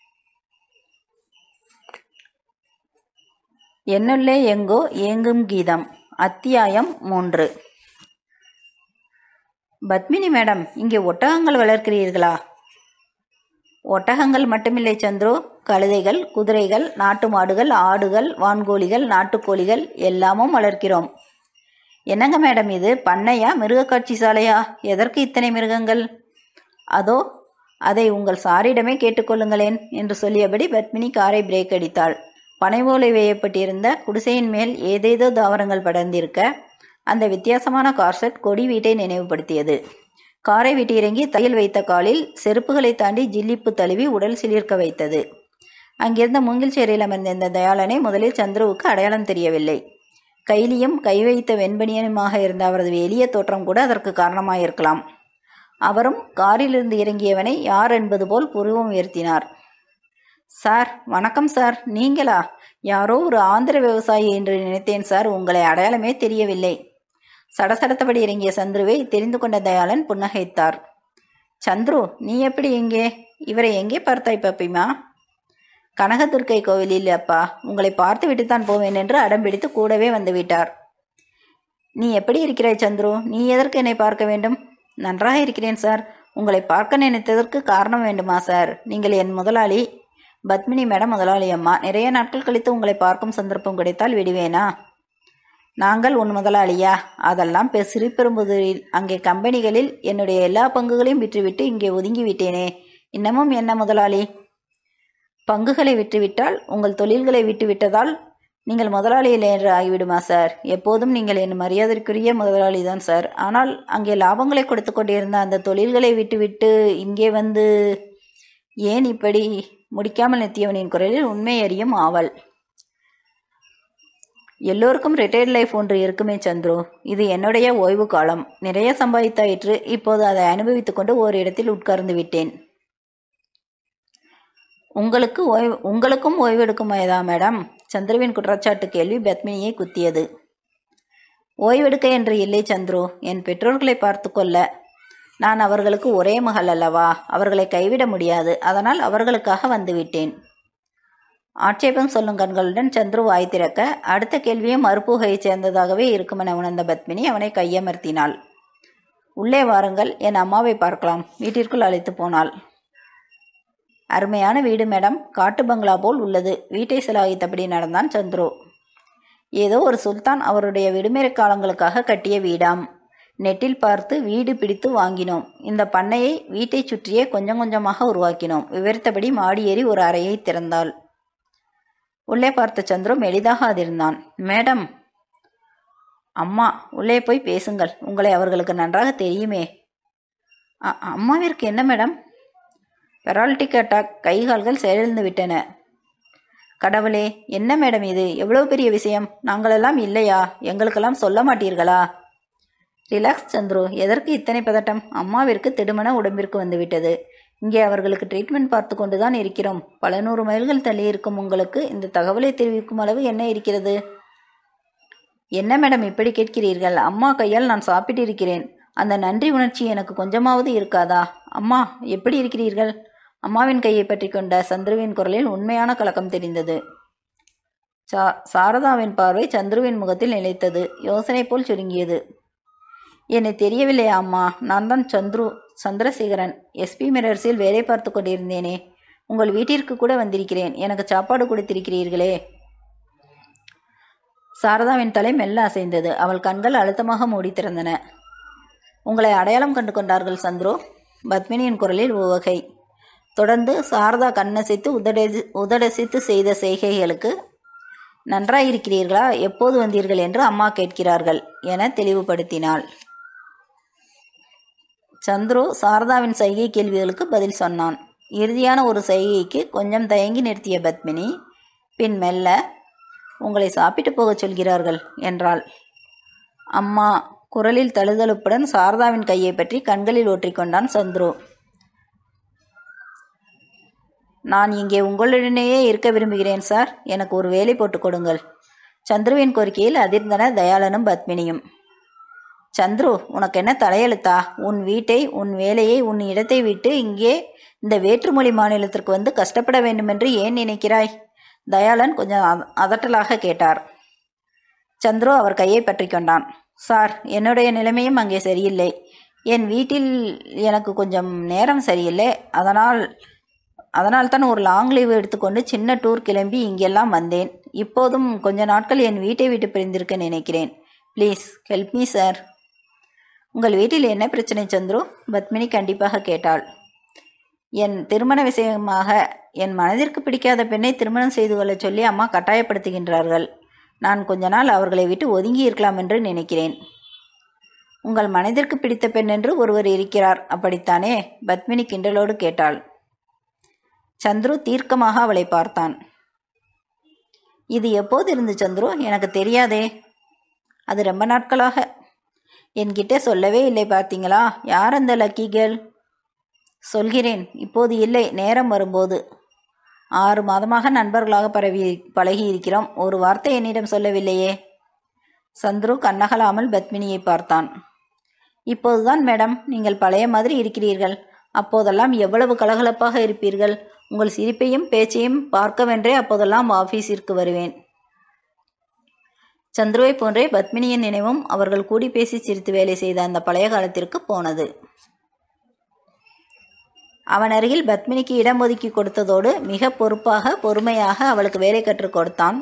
என்னுள்ளே எங்கோ ஏங்கும் கீதம் அத்தியாயம் மூன்று பத்மினி மேடம் இங்கே ஒட்டகங்கள் வளர்க்கிறீர்களா ஒட்டகங்கள் மட்டுமில்லை சந்துரு கழுதைகள் குதிரைகள் நாட்டு மாடுகள் ஆடுகள் வான்கோழிகள் நாட்டுக்கோழிகள் எல்லாமும் வளர்க்கிறோம் என்னங்க மேடம் இது பண்ணையா மிருகக்காட்சி சாலையா எதற்கு இத்தனை மிருகங்கள் அதோ அதை உங்கள் சாரிடமே கேட்டுக்கொள்ளுங்களேன் என்று சொல்லியபடி பத்மினி காரை பிரேக் அடித்தாள் பனைவோலை வேயப்பட்டிருந்த குடிசையின் மேல் ஏதேதோ தாவரங்கள் படர்ந்திருக்க அந்த வித்தியாசமான கார்செட் கொடி வீட்டை நினைவுபடுத்தியது காரை விட்டு இறங்கி தையல் வைத்த காலில் செருப்புகளை தாண்டி ஜில்லிப்பு தழுவி உடல் சிலிர்க்க வைத்தது அங்கிருந்த மூங்கில் சேரில் அமர்ந்திருந்த தயாளனை முதலில் சந்துருவுக்கு அடையாளம் தெரியவில்லை கைலியும் கை வைத்த வெண்பனியனுமாக இருந்த அவரது எளிய தோற்றம் கூட அதற்கு காரணமாயிருக்கலாம் அவரும் காரிலிருந்து இறங்கியவனை யார் என்பது போல் புருவம் உயர்த்தினார் சார் வணக்கம் சார் நீங்களா யாரோ ஒரு ஆந்திர விவசாயி என்று நினைத்தேன் சார் உங்களை அடையாளமே தெரியவில்லை சடசடத்தபடி இறங்கிய சந்துருவை தெரிந்து கொண்ட தயாளன் புன்னகைத்தார் சந்துரு நீ எப்படி எங்கே இவரை எங்கே பார்த்தாய் பப்பிமா கனகதுர்க்கை கோவிலில் அப்பா உங்களை பார்த்து விட்டுத்தான் போவேன் என்று அடம் பிடித்து கூடவே வந்து விட்டார் நீ எப்படி இருக்கிறாய் சந்துரு நீ எதற்கு என்னை பார்க்க வேண்டும் நன்றாக இருக்கிறேன் சார் உங்களை பார்க்க நினைத்ததற்கு காரணம் வேண்டுமா சார் நீங்கள் என் முதலாளி பத்மினி மேடம் முதலாளி அம்மா நிறைய நாட்கள் கழித்து உங்களை பார்க்கும் சந்தர்ப்பம் கிடைத்தால் விடுவேனா நாங்கள் உன் முதலாளியா அதெல்லாம் பெ சிறுபெரும்புதூரில் அங்கே கம்பெனிகளில் என்னுடைய எல்லா பங்குகளையும் விற்றுவிட்டு இங்கே ஒதுங்கி விட்டேனே இன்னமும் என்ன முதலாளி பங்குகளை விற்றுவிட்டால் உங்கள் தொழில்களை விட்டுவிட்டதால் நீங்கள் முதலாளி இல்லை என்று ஆகிவிடுமா சார் எப்போதும் நீங்கள் என் மரியாதைக்குரிய முதலாளி தான் சார் ஆனால் அங்கே லாபங்களை கொடுத்து கொண்டிருந்த அந்த தொழில்களை விட்டுவிட்டு இங்கே வந்து ஏன் இப்படி முடிக்காமல் நிறுத்தியவனின் குரலில் உண்மை அறியும் ஆவல் எல்லோருக்கும் ரிட்டையர்ட் லைஃப் ஒன்று இருக்குமே சந்துரு இது என்னுடைய ஓய்வு காலம் நிறைய சம்பாதித்தாயிற்று இப்போது அதை அனுபவித்துக் கொண்டு ஓர் இடத்தில் உட்கார்ந்து விட்டேன் உங்களுக்கு ஓய்வு உங்களுக்கும் ஓய்வெடுக்கும் வயதா மேடம் சந்துருவின் குற்றச்சாட்டு கேள்வி பத்மினியை குத்தியது ஓய்வெடுக்க என்று இல்லை சந்துரு என் பெற்றோர்களை பார்த்து கொள்ள நான் அவர்களுக்கு ஒரே மகள் அல்லவா அவர்களை கைவிட முடியாது அதனால் அவர்களுக்காக வந்துவிட்டேன் ஆட்சேபம் சொல்லும் கண்களுடன் சந்துரு வாய் திறக்க அடுத்த கேள்வியும் மறுப்புகையைச் சேர்ந்ததாகவே இருக்குமென உணர்ந்த பத்மினி அவனை கையமர்த்தினாள் உள்ளே வாருங்கள் என் அம்மாவை பார்க்கலாம் வீட்டிற்குள் அழைத்து போனாள் அருமையான வீடு மேடம் காட்டு பங்களா போல் உள்ளது வீட்டை சிலாகித்தபடி நடந்தான் சந்துரு ஏதோ ஒரு சுல்தான் அவருடைய விடுமுறை காலங்களுக்காக கட்டிய வீடாம் நெட்டில் பார்த்து வீடு பிடித்து வாங்கினோம் இந்த பண்ணையை வீட்டைச் சுற்றியே கொஞ்சம் கொஞ்சமாக உருவாக்கினோம் விவரித்தபடி மாடி ஏறி ஒரு அறையை திறந்தாள் உள்ளே பார்த்த சந்துரு மெலிதாக அதிர்ந்தான் மேடம் அம்மா உள்ளே போய் பேசுங்கள் உங்களை அவர்களுக்கு நன்றாக தெரியுமே அ- அம்மாவிற்கு என்ன மேடம் பெராலிட்டிக் அட்டாக் கைகால்கள் செயலிழந்து விட்டன கடவுளே என்ன மேடம் இது எவ்வளவு பெரிய விஷயம் நாங்களெல்லாம் இல்லையா எங்களுக்கெல்லாம் சொல்ல மாட்டீர்களா ரிலாக்ஸ் சந்துரு எதற்கு இத்தனை பதட்டம் அம்மாவிற்கு திடுமண உடம்பிற்கு வந்துவிட்டது இங்கே அவர்களுக்கு ட்ரீட்மெண்ட் பார்த்து கொண்டுதான் இருக்கிறோம் பல நூறு மைல்கள் தள்ளி இருக்கும் உங்களுக்கு இந்த தகவலை தெரிவிக்கும் அளவு என்ன இருக்கிறது என்ன மேடம் இப்படி கேட்கிறீர்கள் அம்மா கையால் நான் சாப்பிட்டிருக்கிறேன் அந்த நன்றி உணர்ச்சி எனக்கு கொஞ்சமாவது இருக்காதா அம்மா எப்படி இருக்கிறீர்கள் அம்மாவின் கையை பற்றி கொண்ட சந்துருவின் குரலில் உண்மையான கலக்கம் தெரிந்தது சா சாரதாவின் பார்வை சந்துருவின் முகத்தில் நிலைத்தது யோசனை போல் சுருங்கியது என்னை தெரியவில்லையா அம்மா நான் தான் சந்துரு சந்திரசேகரன் எஸ்பி மிரர்ஸில் வேலை பார்த்து கொண்டிருந்தேனே உங்கள் வீட்டிற்கு கூட வந்திருக்கிறேன் எனக்கு சாப்பாடு கொடுத்திருக்கிறீர்களே சாரதாவின் தலை மெல்ல அசைந்தது அவள் கண்கள் அழுத்தமாக மூடி திறந்தன உங்களை அடையாளம் கண்டு கொண்டார்கள் சந்துரு பத்மினியின் குரலில் உவகை தொடர்ந்து சாரதா கண்ணசைத்து உதடசி உதடசித்து செய்த செய்கைகளுக்கு நன்றாயிருக்கிறீர்களா எப்போது வந்தீர்கள் என்று அம்மா கேட்கிறார்கள் என தெளிவுபடுத்தினாள் சந்துரு சாரதாவின் சைகை கேள்விகளுக்கு பதில் சொன்னான் இறுதியான ஒரு சைகைக்கு கொஞ்சம் தயங்கி நிறுத்திய பத்மினி பின் மெல்ல உங்களை சாப்பிட்டு போகச் சொல்கிறார்கள் என்றாள் அம்மா குரலில் தழுதழுப்புடன் சாரதாவின் கையை பற்றி கண்களில் ஒற்றிக்கொண்டான் சந்துரு நான் இங்கே உங்களுடனேயே இருக்க விரும்புகிறேன் சார் எனக்கு ஒரு வேலை போட்டுக் கொடுங்கள் சந்துருவின் கோரிக்கையில் அதிர்ந்தன தயாளனும் பத்மினியும் சந்துரு உனக்கு என்ன தலையெழுத்தா உன் வீட்டை உன் வேலையை உன் இடத்தை விட்டு இங்கே இந்த வேற்றுமொழி மாநிலத்திற்கு வந்து கஷ்டப்பட வேண்டுமென்று ஏன் நினைக்கிறாய் தயாளன் கொஞ்சம் அத- அதட்டலாக கேட்டார் சந்துரு அவர் கையை பற்றி கொண்டான் சார் என்னுடைய நிலைமையும் அங்கே சரியில்லை என் வீட்டில் எனக்கு கொஞ்சம் நேரம் சரியில்லை அதனால் அதனால் தான் ஒரு லாங் லீவ் எடுத்துக்கொண்டு சின்ன டூர் கிளம்பி இங்கெல்லாம் வந்தேன் இப்போதும் கொஞ்ச நாட்கள் என் வீட்டை விட்டு பிரிந்திருக்க நினைக்கிறேன் ப்ளீஸ் ஹெல்ப் மீ சார் உங்கள் வீட்டில் என்ன பிரச்சனை சந்துரு பத்மினி கண்டிப்பாக கேட்டாள் என் திருமண விஷயமாக என் மனதிற்கு பிடிக்காத பெண்ணை திருமணம் செய்து கொள்ளச் சொல்லி அம்மா கட்டாயப்படுத்துகின்றார்கள் நான் கொஞ்ச நாள் அவர்களை விட்டு ஒதுங்கி இருக்கலாம் என்று நினைக்கிறேன் உங்கள் மனதிற்கு பிடித்த பெண் என்று ஒருவர் இருக்கிறார் அப்படித்தானே பத்மினி கிண்டலோடு கேட்டாள் சந்துரு தீர்க்கமாக அவளை பார்த்தான் இது எப்போது இருந்து சந்துரு எனக்கு தெரியாதே அது ரொம்ப நாட்களாக என்கிட்ட சொல்லவே இல்லை பார்த்தீங்களா யார் அந்த லக்கி கேர்ள் சொல்கிறேன் இப்போது இல்லை நேரம் வரும்போது ஆறு மாதமாக நண்பர்களாக பரவி பழகி இருக்கிறோம் ஒரு வார்த்தை என்னிடம் சொல்லவில்லையே சந்துரு கண்ணகலாமல் பத்மினியை பார்த்தான் இப்போதுதான் மேடம் நீங்கள் பழைய மாதிரி இருக்கிறீர்கள் அப்போதெல்லாம் எவ்வளவு கலகலப்பாக இருப்பீர்கள் உங்கள் சிரிப்பையும் பேச்சையும் பார்க்கவென்றே அப்போதெல்லாம் ஆபீஸிற்கு வருவேன் சந்துருவை போன்றே பத்மினியின் நினைவும் அவர்கள் கூடி பேசி சிரித்து வேலை செய்த அந்த பழைய காலத்திற்கு போனது அவன் அருகில் பத்மினிக்கு இடம் ஒதுக்கி கொடுத்ததோடு மிக பொறுப்பாக பொறுமையாக அவளுக்கு வேலை கற்றுக் கொடுத்தான்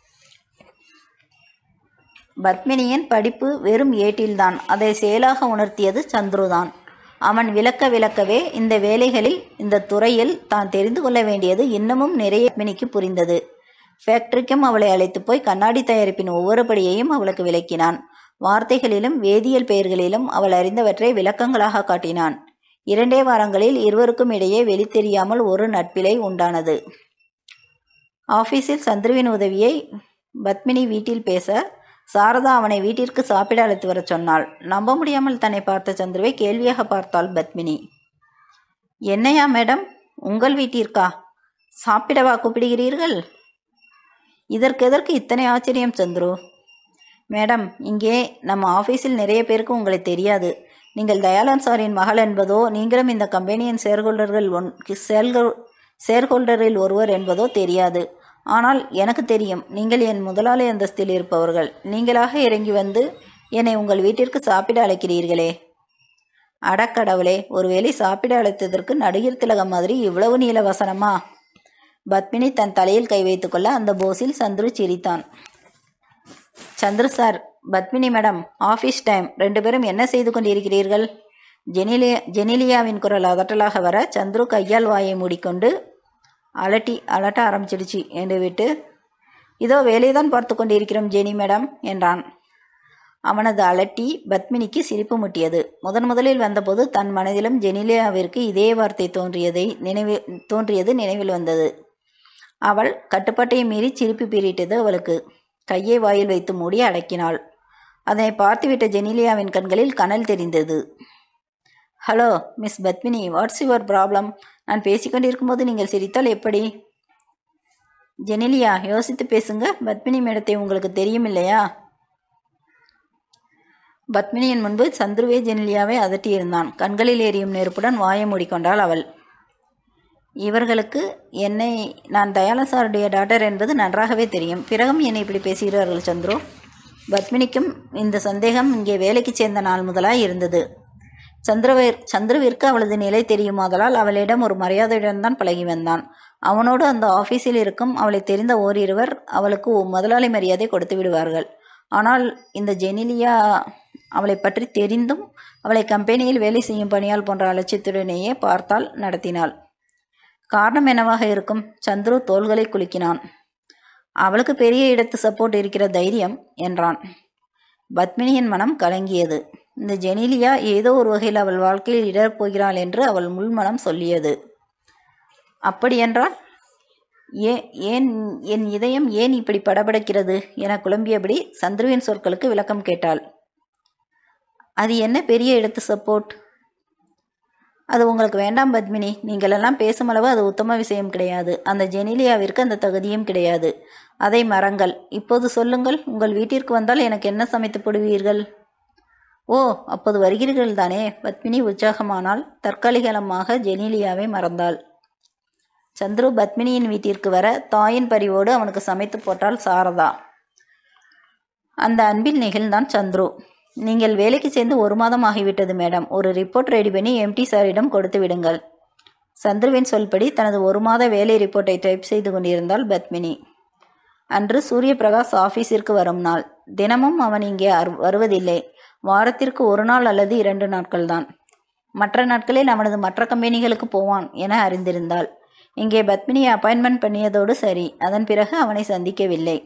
பத்மினியின் படிப்பு வெறும் ஏட்டில்தான் அதை செயலாக உணர்த்தியது சந்துருதான் அவன் விளக்க விளக்கவே இந்த வேலைகளில் இந்த துறையில் தான் தெரிந்து கொள்ள வேண்டியது இன்னமும் நிறைய பத்மினிக்கு புரிந்தது ஃபேக்டரிக்கும் அவளை அழைத்து போய் கண்ணாடி தயாரிப்பின் ஒவ்வொரு படியையும் அவளுக்கு விளக்கினான் வார்த்தைகளிலும் வேதியியல் பெயர்களிலும் அவள் அறிந்தவற்றை விளக்கங்களாக காட்டினான் இரண்டே வாரங்களில் இருவருக்கும் இடையே வெளித்தெரியாமல் ஒரு நட்பிலை உண்டானது ஆபீஸில் சந்துருவின் உதவியை பத்மினி வீட்டில் பேச சாரதா அவனை வீட்டிற்கு சாப்பிட அழைத்து வரச் சொன்னாள் நம்ப முடியாமல் தன்னை பார்த்த சந்துருவை கேள்வியாக பார்த்தாள் பத்மினி என்னையா மேடம் உங்கள் வீட்டிற்கா சாப்பிடவா கூப்பிடுகிறீர்கள் இதற்கு எதற்கு இத்தனை ஆச்சரியம் சந்துரு மேடம் இங்கே நம்ம ஆஃபீஸில் நிறைய பேருக்கு உங்களை தெரியாது நீங்கள் தயாளன் சாரின் மகள் என்பதோ நீங்களும் இந்த கம்பெனியின் ஷேர்ஹோல்டர்கள் ஒன் ஷேர்ஹோல் ஷேர்ஹோல்டரில் ஒருவர் என்பதோ தெரியாது ஆனால் எனக்கு தெரியும் நீங்கள் என் முதலாளி அந்தஸ்தில் இருப்பவர்கள் நீங்களாக இறங்கி வந்து என்னை உங்கள் வீட்டிற்கு சாப்பிட அழைக்கிறீர்களே அடக்கடவுளே ஒருவேளை சாப்பிட அழைத்ததற்கு நடிகர் திலகம் மாதிரி இவ்வளவு நீல வசனமா பத்மினி தன் தலையில் கை வைத்துக்கொள்ள அந்த போஸில் சந்துரு சிரித்தான் Chandru sir Padmini madam office time ரெண்டு பேரும் என்ன செய்து கொண்டிருக்கிறீர்கள் ஜெனிலியா ஜெனிலியாவின் குரல் அதட்டலாக வர சந்துரு கையால் வாயை மூடிக்கொண்டு அலட்டி அலட்ட ஆரம்பிச்சிடுச்சு என்று விட்டு இதோ வேலைதான் பார்த்து கொண்டிருக்கிறோம் ஜெனி மேடம் என்றான் அவனது அலட்டி பத்மினிக்கு சிரிப்பு முட்டியது முதன் முதலில் வந்தபோது தன் மனதிலும் ஜெனிலியாவிற்கு இதே வார்த்தை தோன்றியதை நினைவு தோன்றியது நினைவில் வந்தது அவள் கட்டுப்பாட்டை மீறி சிரிப்பு பீறிட்டது அவளுக்கு கையை வாயில் வைத்து மூடி அடக்கினாள் அதனை பார்த்துவிட்ட ஜெனிலியாவின் கண்களில் கனல் தெரிந்தது hello miss Padmini what's your problem நான் பேசிக்கொண்டிருக்கும்போது நீங்கள் சிரித்தால் எப்படி ஜெனிலியா யோசித்து பேசுங்க பத்மினி மேடத்தை உங்களுக்கு தெரியும் இல்லையா பத்மினியின் முன்பு சந்துருவே ஜெனிலியாவை அதட்டியிருந்தான் கண்களில் எரியும் நெருப்புடன் வாயை மூடிக்கொண்டாள் அவள் இவர்களுக்கு என்னை நான் தயாளன் சாருடைய டாக்டர் என்பது நன்றாகவே தெரியும் பிறகும் என்னை இப்படி பேசுகிறார்கள் சந்துரு பத்மினிக்கும் இந்த சந்தேகம் இங்கே வேலைக்கு சேர்ந்த நாள் முதலாய் இருந்தது சந்திரவேர் சந்திரவிற்கு அவளது நிலை தெரியுமாதலால் அவளிடம் ஒரு மரியாதையுடன் தான் பழகி வந்தான் அவனோடு அந்த ஆஃபீஸில் இருக்கும் அவளை தெரிந்த ஓரிருவர் அவளுக்கு முதலாளி மரியாதை கொடுத்து விடுவார்கள் ஆனால் இந்த ஜெனிலியா அவளை பற்றி தெரிந்தும் அவளை கம்பெனியில் வேலை செய்யும் பணியால் போன்ற அலட்சியத்துடனேயே பார்த்தால் நடத்தினாள் காரணம் என்னவாக இருக்கும் சந்துரு தோள்களை குலுக்கினான் அவளுக்கு பெரிய இடத்து சப்போர்ட் இருக்கிற தைரியம் என்றான் பத்மினியின் மனம் கலங்கியது இந்த ஜெனிலியா ஏதோ ஒரு வகையில் அவள் வாழ்க்கையில் இடரப் போகிறாள் என்று அவள் முள்மனம் சொல்லியது அப்படியென்றால் ஏன் ஏன் என் இதயம் ஏன் இப்படி படபடக்கிறது என குழம்பியபடி சந்துருவின் சொற்களுக்கு விளக்கம் கேட்டாள் அது என்ன பெரிய இடத்து சப்போர்ட் அது உங்களுக்கு வேண்டாம் பத்மினி நீங்களெல்லாம் பேசும் அளவு அது உத்தம விஷயம் கிடையாது அந்த ஜெனிலியாவிற்கு அந்த தகுதியும் கிடையாது அதை மறங்கள் இப்போது சொல்லுங்கள் உங்கள் வீட்டிற்கு வந்தால் எனக்கு என்ன சமைத்து போடுவீர்கள் ஓ அப்போது வருகிறீர்கள் தானே பத்மினி உற்சாகமானால் தற்காலிகமாக ஜெனிலியாவை மறந்தாள் சந்துரு பத்மினியின் வீட்டிற்கு வர தாயின் பரிவோடு அவனுக்கு சமைத்து போட்டாள் சாரதா அந்த அன்பில் நெகிழ்ந்தான் சந்துரு நீங்கள் வேலைக்கு சேர்ந்து ஒரு மாதம் ஆகிவிட்டது மேடம் ஒரு ரிப்போர்ட் ரெடி பண்ணி எம்டி சாரிடம் கொடுத்து விடுங்கள் சந்துருவின் சொல்படி தனது ஒரு மாத வேலை ரிப்போர்ட்டை டைப் செய்து கொண்டிருந்தாள் பத்மினி அன்று சூரிய பிரகாஷ் ஆபீஸிற்கு வரும் நாள் தினமும் அவன் இங்கே வருவதில்லை வாரத்திற்கு ஒரு நாள் அல்லது இரண்டு நாட்கள் தான் மற்ற நாட்களில் அவனது மற்ற கம்பெனிகளுக்கு போவான் என அறிந்திருந்தாள் இங்கே பத்மினியை அப்பாயின்மெண்ட் பண்ணியதோடு சரி அதன் பிறகு அவனை சந்திக்கவில்லை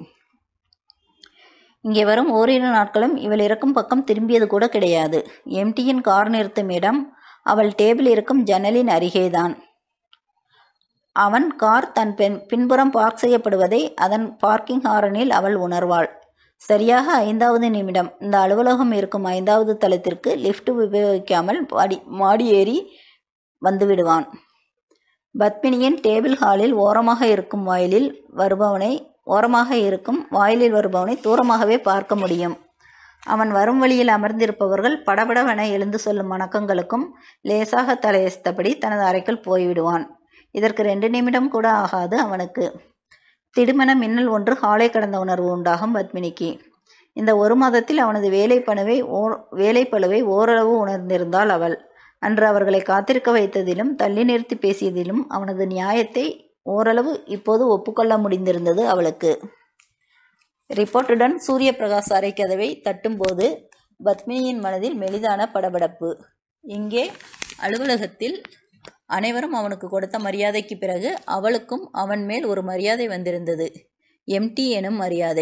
இங்கே வரும் ஓரிரு நாட்களும் இவள் இருக்கும் பக்கம் திரும்பியது கூட கிடையாது எம்டியின் கார் நிறுத்தும் இடம் அவள் டேபிள் இருக்கும் ஜன்னலின் அருகேதான் அவன் கார் தன் பெண் பின்புறம் பார்க் செய்யப்படுவதை அதன் பார்க்கிங் ஹாரனில் அவள் உணர்வாள் சரியாக ஐந்தாவது நிமிடம் இந்த அலுவலகம் இருக்கும் ஐந்தாவது தளத்திற்கு லிஃப்ட் உபயோகிக்காமல் மாடி மாடி ஏறி வந்து விடுவான் பத்மினியின் டேபிள் ஹாலில் ஓரமாக இருக்கும் வாயிலில் வருபவனை ஓரமாக இருக்கும் வாயிலில் வருபவனை தூரமாகவே பார்க்க முடியும் அவன் வரும் வழியில் அமர்ந்திருப்பவர்கள் படபடவென எழுந்து சொல்லும் வணக்கங்களுக்கும் லேசாக தலையசத்தபடி தனது அறைக்குள் போய்விடுவான் இதற்கு ரெண்டு நிமிடம் கூட ஆகாது அவனுக்கு திடுமென மின்னல் ஒன்று ஹாலை கடந்த உணர்வு உண்டாகும் பத்மினிக்கு இந்த ஒரு மாதத்தில் அவனது வேலை பணுவை ஓர் வேலைப்பழுவை ஓரளவு உணர்ந்திருந்தாள் அவள் அன்று அவர்களை காத்திருக்க வைத்ததிலும் தள்ளி நிறுத்தி பேசியதிலும் அவனது நியாயத்தை ஓரளவு இப்போது ஒப்புக்கொள்ள முடிந்திருந்தது அவளுக்கு ரிப்போர்ட்டுடன் சூரிய பிரகாஷ் அறை கதவை தட்டும்போது பத்மினியின் மனதில் மெலிதான படபடப்பு இங்கே அலுவலகத்தில் அனைவரும் அவனுக்கு கொடுத்த மரியாதைக்கு பிறகு அவளுக்கும் அவன் மேல் ஒரு மரியாதை வந்திருந்தது எம்டி எனும் மரியாதை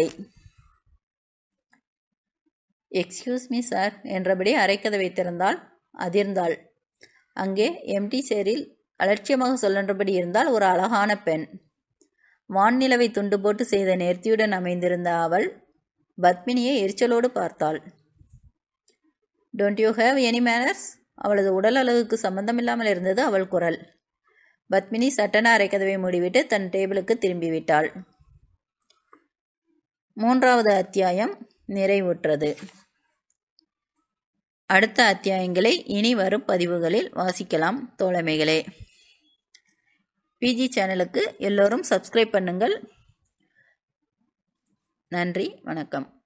எக்ஸ்கியூஸ் மீ சார் என்றபடி அரைக்கதவை திறந்தாள் அதிர்ந்தாள் அங்கே எம்டி சேரில் அலட்சியமாக சொல்லன்றபடி இருந்தால் ஒரு அழகான பெண் வான்நிலவை துண்டு போட்டு செய்த நேர்த்தியுடன் அமைந்திருந்த அவள் பத்மினியை எரிச்சலோடு பார்த்தாள் don't you have any manners அவளது உடல் அழகுக்கு சம்பந்தமில்லாமல் இருந்தது அவள் குரல் பத்மினி சட்டன அரைக்கதவை மூடிவிட்டு தன் டேபிளுக்கு திரும்பிவிட்டாள் மூன்றாவது அத்தியாயம் நிறைவுற்றது அடுத்த அத்தியாயங்களை இனி வரும் பதிவுகளில் வாசிக்கலாம் தோழமைகளே பிஜி சேனலுக்கு எல்லோரும் சப்ஸ்கிரைப் பண்ணுங்கள் நன்றி வணக்கம்